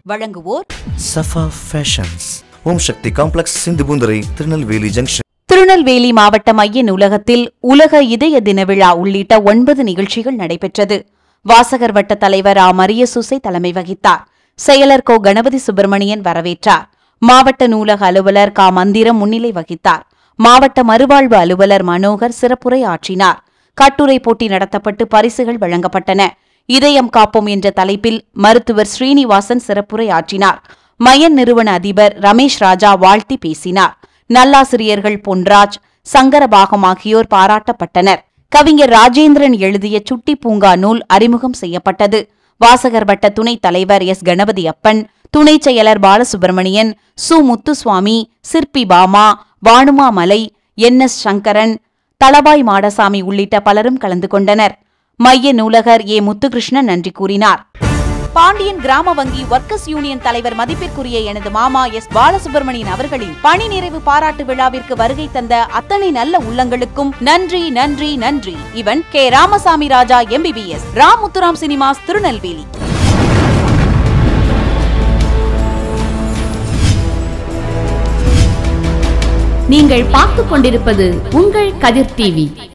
வழங்குவோர் Safa fashions Om Sakthi complex Sindhupoonthurai Tirunelveli junction Tirunelveli மாவட்ட மைய நூலகத்தில் உலக இதய தின விழா உள்ளிட்ட ஒன்பது நிகழ்ச்சிகள் நடைபெற்றது வாசகர் வட்ட தலைவர் ஆ மரியசூசை தலைமை வகித்தார் செயலர் கோ கணபதி சுப்பிரமணியன் வரவேற்றார் மாவட்ட நூலக அலுவலர் கா மந்திரம் முன்னிலை வகித்தார் மாவட்ட மறுவாழ்வு அலுவலர் மனோகர் சிறப்புரை ஆற்றினார் கட்டுரை போட்டி நடத்தப்பட்டு பரிசுகள் வழங்கப்பட்டன இதயம் காப்போம் என்ற தலைப்பில் மருத்துவர் ஸ்ரீனிவாசன் சிறப்புரை ஆற்றினார் மயன் நிறுவன அதிபர் ரமேஷ் ராஜா வாழ்த்தி பேசினார் நல்லாசிரியர்கள் பொன்ராஜ் சங்கரபாகம் ஆகியோர் பாராட்டப்பட்டனர் கவிஞர் ராஜேந்திரன் எழுதிய சுட்டி பூங்கா நூல் அறிமுகம் செய்யப்பட்டது வாசகர் வட்ட துணைத் தலைவர் எஸ் கணபதி அப்பன் துணைச் செயலர் பாலசுப்பிரமணியன் சு முத்துசுவாமி சிற்பி Bama Vanamamalai N S Sankaran Thalavai Madasamy உள்ளிட்ட பலரும் கலந்து கொண்டனர் மைய நூலகர் ஏ முத்துகிருஷ்ணன் நன்றி கூறினார் பாண்டியன் கிராம வங்கி ஒர்க்கர்ஸ் யூனியன் தலைவர் மதிப்பிற்குரிய எனது மாமா எஸ் பாலசுப்பிரமணியன் அவர்களின் பணி நிறைவு பாராட்டு விழாவிற்கு வருகை தந்த அத்தனை நல்ல உள்ளங்களுக்கும் நன்றி நன்றி நன்றி இவன் K Ramasamy Raja MBBS Ram Muthuram cinemas Tirunelveli நீங்கள் பார்த்துக் கொண்டிருப்பது உங்கள் கதிர் டிவி